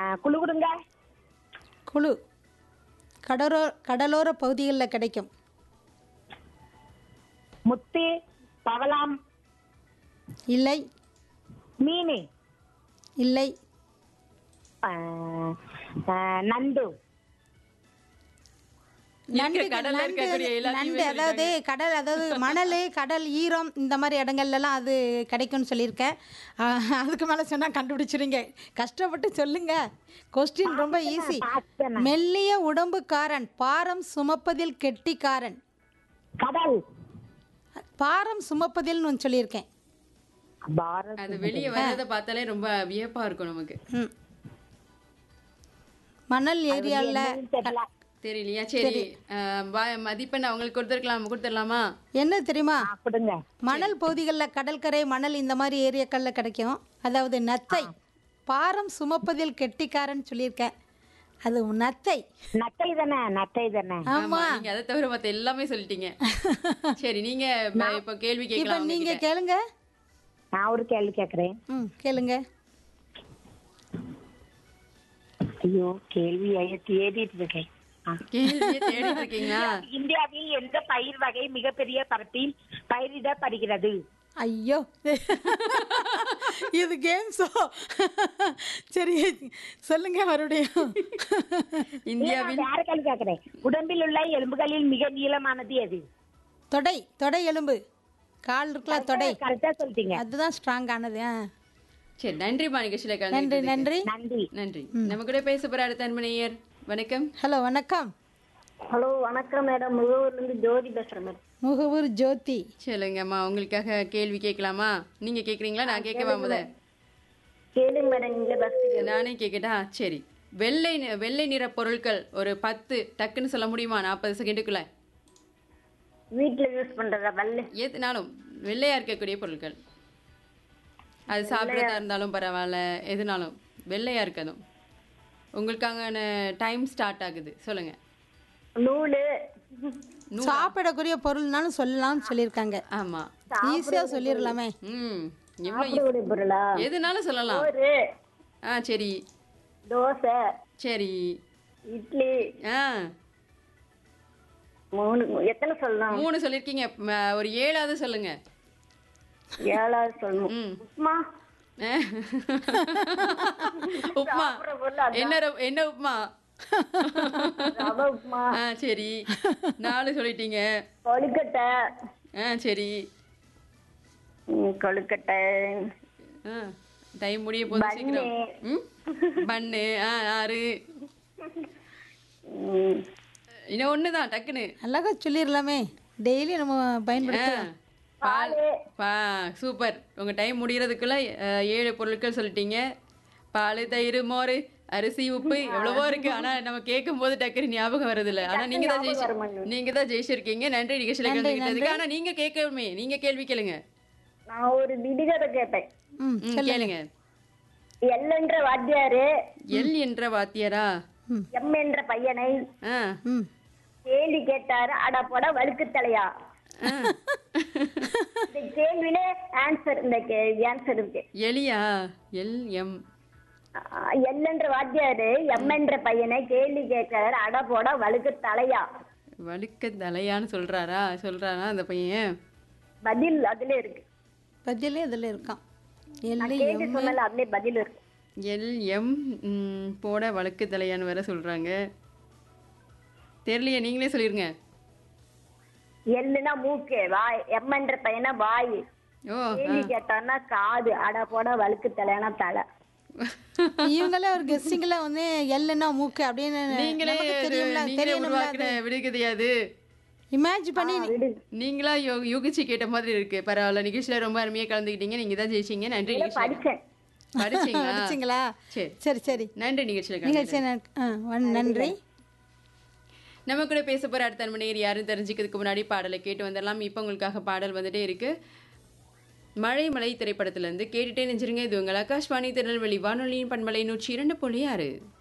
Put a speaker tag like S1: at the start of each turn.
S1: குழு கொடுங்க
S2: குழு கடலோ கடலோர பகுதிகளில் கிடைக்கும்
S1: முத்து பவளம்
S2: இல்லை
S1: மீன்
S2: இல்லை
S1: ஆ, ஆ, நண்டு
S2: நண்டு
S3: கடல்ல
S2: நண்டு
S3: இருக்கக்கூடிய எல்லாத்தையுமே
S2: நண்டு அதாவது கடல் அதாவது மணல் கடல் ஈரம் இந்த மாதிரி இடங்கள்லாம் அது கிடைக்கும்னு சொல்லியிருக்கேன் ஆஹ், அதுக்கு மேலே சொன்னால் கண்டுபிடிச்சிருங்க கஷ்டப்பட்டு சொல்லுங்க கொஸ்டின் ரொம்ப ஈஸி
S1: பார்த்தேன்.
S2: மெல்லிய உடம்புக்காரன் பாரம் சுமப்பதில் கெட்டிக்காரன்
S1: கடல்
S2: பாரம் சுமப்பதில்னு ஒன்று சொல்லியிருக்கேன்
S1: பாரத்
S3: அது வெளியே வர்றதை பார்த்தாலே ரொம்ப வியப்பா இருக்கும் நமக்கு
S2: ம் மணல் ஏரியாவில்
S1: தெரியல
S3: தெரியலையா சரி அஹ், வா- மதிப்பெண் அவங்களுக்கு கொடுத்துருக்கலாம் கொடுத்துடலாமா
S2: என்ன தெரியுமா
S1: ஆ, கொடுங்க
S2: மணல் பகுதிகளில் கடற்கரை மணல் இந்த மாதிரி ஏரியாக்களில் கிடைக்கும் அதாவது நத்தை பாரம் சுமப்பதில் கெட்டிக்காரன் சொல்லியிருக்கேன் அது நத்தை
S1: நத்தை தானே நத்தை தானே
S3: ஆமா நீங்க அதை தவிர மத்த எல்லாமே சொல்லிட்டீங்க சரி நீங்க ப- இப்ப கேள்வி
S2: இப்போ
S3: கேட்கலாம் அவங்க
S2: நீங்கள்
S3: கிட்ட.
S2: கேளுங்க
S1: நான் ஒரு கேள்வி கேக்குறேன்
S2: ம் கேளுங்க
S1: ஐயோ கேள்வி தேடிட்டு இருக்கேன் ஆ.
S3: கேள்வியை தேடிட்டு இருக்கீங்களா
S1: இந்தியாவில் எந்த பயிர் வகை மிகப்பெரிய பரப்பில் பயிரிடப்படுகிறது
S2: ஐயோ இது கேம் ஷோ சரி சொல்லுங்க மறுபடியும்
S3: இந்தியாவில்
S1: வேற கேள்வி கேக்குறேன் உடம்பில் உள்ள எலும்புகளில் மிக நீளமானது எது
S2: தொடை தொடை எலும்பு கால் இருக்குல்ல தொடை
S1: கரெக்டா சொல்லிட்டீங்க
S2: அதுதான் ஸ்ட்ராங்கானது ஆ
S3: சரி நன்றிமா நிகழ்ச்சியில
S2: நன்றி
S3: கலந்து
S2: நன்றி
S1: நன்றி
S3: நன்றி நம்ம கூட பேச போற அடுத்த அன்பனையர் வணக்கம்
S2: ஹலோ வணக்கம்
S4: ஹலோ வணக்கம் மேடம் முகவூர்ல இருந்து ஜோதி பேசுறேன் மேடம்
S2: முகவூர் ஜோதி
S3: சொல்லுங்கம்மா உங்களுக்காக கேள்வி கேட்கலாமா நீங்க கேக்குறீங்களா நான் கேட்கவா முத
S4: கேளுங்க மேடம் நீங்களே ஃபர்ஸ்ட்
S3: நானே கேட்கட்டா சரி வெள்ளை நி- வெள்ளை நிற பொருட்கள் ஒரு பத்து டக்குன்னு சொல்ல முடியுமா நாற்பது செகண்டுக்குள்ள
S4: வீட்ல யூஸ் பண்றதா வல்ல
S3: எதுனாலும் வெள்ளையா இருக்கக்கூடிய பொருட்கள் அது சாப்பிட்றதா இருந்தாலும் பரவாயில்ல எதுனாலும் வெள்ளையா இருக்கணும் உங்களுக்கான டைம் ஸ்டார்ட் ஆகுது சொல்லுங்க
S4: நூலு
S2: சாப்பிடக்கூடிய பொருள்னாலும் சொல்லலாம்னு சொல்லியிருக்காங்க
S3: ஆமா
S2: ஈஸியா சொல்லிடலாமே
S3: ம் எவ்வளோ
S4: சாப்பிடக்கூடிய பொருளா
S3: எதுனாலும் சொல்லலாம்
S4: சோறு
S3: ஆ சரி
S4: தோசை
S3: சரி
S4: இட்லி
S3: ஆ
S4: மூணு எத்தனை சொல்லலாம்
S3: மூணு சொல்லியிருக்கீங்க ம- ஒரு ஏழாவது சொல்லுங்க
S4: ஏழாவது சொல்லணும்
S3: ம்
S4: உப்புமா
S3: ஆ. உப்மா
S4: சாப்பிடுற பொருள் அதான்.
S3: என்ன ர- என்ன உப்மா
S4: ரவை உப்புமா
S3: ஆ சரி நாலு சொல்லிட்டீங்க
S4: கொழுக்கட்டை
S3: ஆ சரி
S4: ம், கொழுக்கட்டை
S3: ஆ டைம் முடிய போகுது சீக்கிரம் ம் பண்ணு ஆ ஆறு
S4: ம்,
S3: இன்னும் ஒன்று தான் டக்குன்னு
S2: அழகா சொல்லிடலாமே டெய்லி நம்ம
S3: ஆ
S2: பயன்படுத்தலாம்
S3: பால் பா சூப்பர் உங்கள் டைம் முடிகிறதுக்குள்ள அஹ், ஏழு பொருட்கள் சொல்லிட்டீங்க பால் தயிர் மோர் அரிசி உப்பு எவ்வளவோ இருக்கு ஆனா நம்ம கேட்கும் போது டக்குனு ஞாபகம் வருதுல்ல ஆனா நீங்க தான் ஜெயிச்சு நீங்க தான் ஜெயிச்சிருக்கீங்க நன்றி நிகழ்ச்சியில கலந்துக்கிட்டதுக்கு ஆனா நீங்க கேட்கணுமே நீங்க கேள்வி கேளுங்க
S4: நான் ஒரு விடுகதை கேட்டேன்
S2: ம்
S3: ம், கேளுங்க
S4: எல் என்ற வாத்தியாரு
S3: எல் என்ற வாத்தியாரா
S4: எம் என்ற பையனை
S3: ஆ
S2: ம்
S4: கேள்வி கேட்டாரு அட போட வழுக்கு தலையா
S3: ஆ.
S4: இந்த கேள்வியில ஆன்சர் இந்த ஆன்சர் இருக்கு
S3: எலியா எல் எம்
S4: ஆஹ் எல் என்ற வாத்தியாரு எம் என்ற பையனை கேள்வி கேட்கிறாரு அட போட வழுக்கு தலையா
S3: வழுக்க தலையான்னு சொல்றாரா சொல்றாரா அந்த பையன்
S4: பதில் அதுல இருக்கு
S2: பதிலே இதில் இருக்கான் எல்லி
S4: கேள்வி சொன்னல அதுல பதில் இருக்கு
S3: எல் எம் ம், போட வழுக்கு தலையான்னு வேற சொல்றாங்க தெரியலையே நீங்களே சொல்லிருங்க
S4: எல்லுனா மூக்கு வாய் எம் என்ற பையனா வாய்
S3: ஓ
S4: கேள்வி கேட்டான்னா காது அட போட வழுக்கு தலையானா தலை
S2: இவங்களே ஒரு கெஸ்டிங்ல வந்து எல்லுன்னா மூக்கு அப்படின்னு
S3: நீங்களே
S2: நமக்கு
S3: இது-
S2: தெரியும்ல
S3: நீங்களே
S2: தெரியணும்ல
S3: உருவாக்கின விடுகதையாது
S2: இமேஜ் பண்ணி
S4: விடு
S3: நீங்களா யோ- யூகிச்சு கேட்ட மாதிரி இருக்கு பரவாயில்ல நிகழ்ச்சியில ரொம்ப அருமையா கலந்துக்கிட்டீங்க நீங்க தான் ஜெயிச்சீங்க நன்றி நிகழ்ச்சி
S4: படிச்சேன்
S3: படிச்சீங்களா
S2: படிச்சிங்களா
S3: சரி
S2: சரி சரி
S3: நன்றி நிகழ்ச்சியில கலந்து
S2: நிகழ்ச்சி ந- ஆ, வன்- நன்றி
S3: நம்ம கூட பேச போற அடுத்த மணியர் யாரும் தெரிஞ்சுக்கிறதுக்கு முன்னாடி பாடலை கேட்டு வந்துடலாம் இப்போ உங்களுக்காக பாடல் வந்துட்டே இருக்கு மழை மலை திரைப்படத்துல இருந்து கேட்டுட்டே நெஞ்சிருங்க இது உங்கள் ஆகாஷ்வாணி திருநெல்வேலி வானொலியின் பண்பலை நூற்றி இரண்டு புள்ளி ஆறு